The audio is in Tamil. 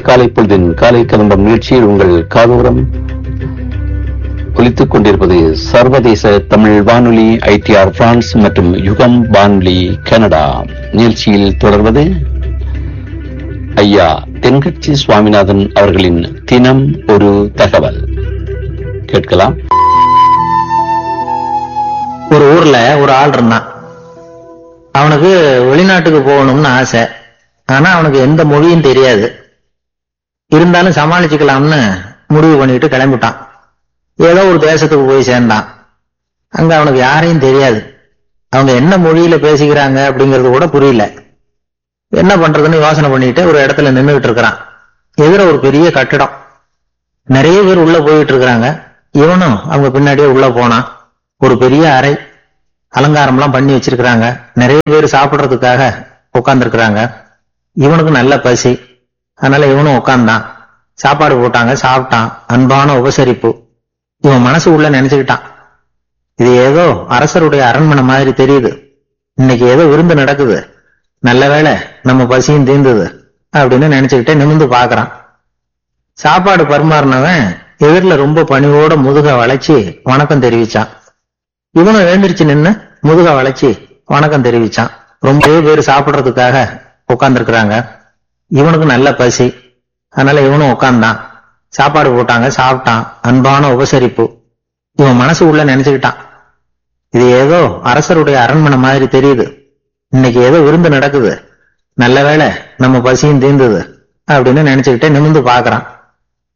காலை பொழுதின் காலை கதம்பம் நிகழ்ச்சியில் உங்கள் காதோரம் ஒலித்துக் கொண்டிருப்பது சர்வதேச தமிழ் வானொலி ஐடிஆர் பிரான்ஸ் மற்றும் யுகம் வானொலி கனடா நிகழ்ச்சியில் தொடர்வது ஐயா தென்கட்சி சுவாமிநாதன் அவர்களின் தினம் ஒரு தகவல் கேட்கலாம் ஒரு ஊர்ல ஒரு ஆள் இருந்தான் அவனுக்கு வெளிநாட்டுக்கு போகணும்னு ஆசை ஆனா அவனுக்கு எந்த மொழியும் தெரியாது இருந்தாலும் சமாளிச்சுக்கலாம்னு முடிவு பண்ணிட்டு கிளம்பிட்டான் ஏதோ ஒரு தேசத்துக்கு போய் சேர்ந்தான் அங்க அவனுக்கு யாரையும் தெரியாது அவங்க என்ன மொழியில பேசிக்கிறாங்க அப்படிங்கறது கூட புரியல என்ன பண்றதுன்னு யோசனை பண்ணிட்டு ஒரு இடத்துல நின்றுகிட்டு இருக்கிறான் எதிர ஒரு பெரிய கட்டிடம் நிறைய பேர் உள்ள போயிட்டு இருக்கிறாங்க இவனும் அவங்க பின்னாடியே உள்ள போனான் ஒரு பெரிய அறை அலங்காரம்லாம் பண்ணி வச்சிருக்கிறாங்க நிறைய பேர் சாப்பிடுறதுக்காக உட்கார்ந்துருக்கிறாங்க இவனுக்கு நல்ல பசி அதனால இவனும் உட்கார்ந்தான் சாப்பாடு போட்டாங்க சாப்பிட்டான் அன்பான உபசரிப்பு இவன் மனசு உள்ள நினைச்சுக்கிட்டான் இது ஏதோ அரசருடைய அரண்மனை மாதிரி தெரியுது இன்னைக்கு ஏதோ விருந்து நடக்குது நல்ல வேளை நம்ம பசியும் தீர்ந்தது அப்படின்னு நினைச்சுக்கிட்டே நிமிந்து பாக்குறான் சாப்பாடு பரிமாறினவன் எதிரில் ரொம்ப பணிவோட முதுக வளைச்சு வணக்கம் தெரிவிச்சான் இவனும் எழுந்திருச்சு நின்னு முதுக வளைச்சு வணக்கம் தெரிவிச்சான் ரொம்ப பேர் சாப்பிடுறதுக்காக உட்கார்ந்துருக்குறாங்க இவனுக்கு நல்ல பசி அதனால இவனும் உட்கார்ந்தான் சாப்பாடு போட்டாங்க சாப்பிட்டான் அன்பான உபசரிப்பு இவன் மனசு உள்ள நினைச்சுக்கிட்டான் இது ஏதோ அரசருடைய அரண்மனை மாதிரி தெரியுது இன்னைக்கு ஏதோ விருந்து நடக்குது நல்ல வேளை நம்ம பசியும் தீர்ந்தது அப்படின்னு நினைச்சுக்கிட்டே நிமிந்து பாக்குறான்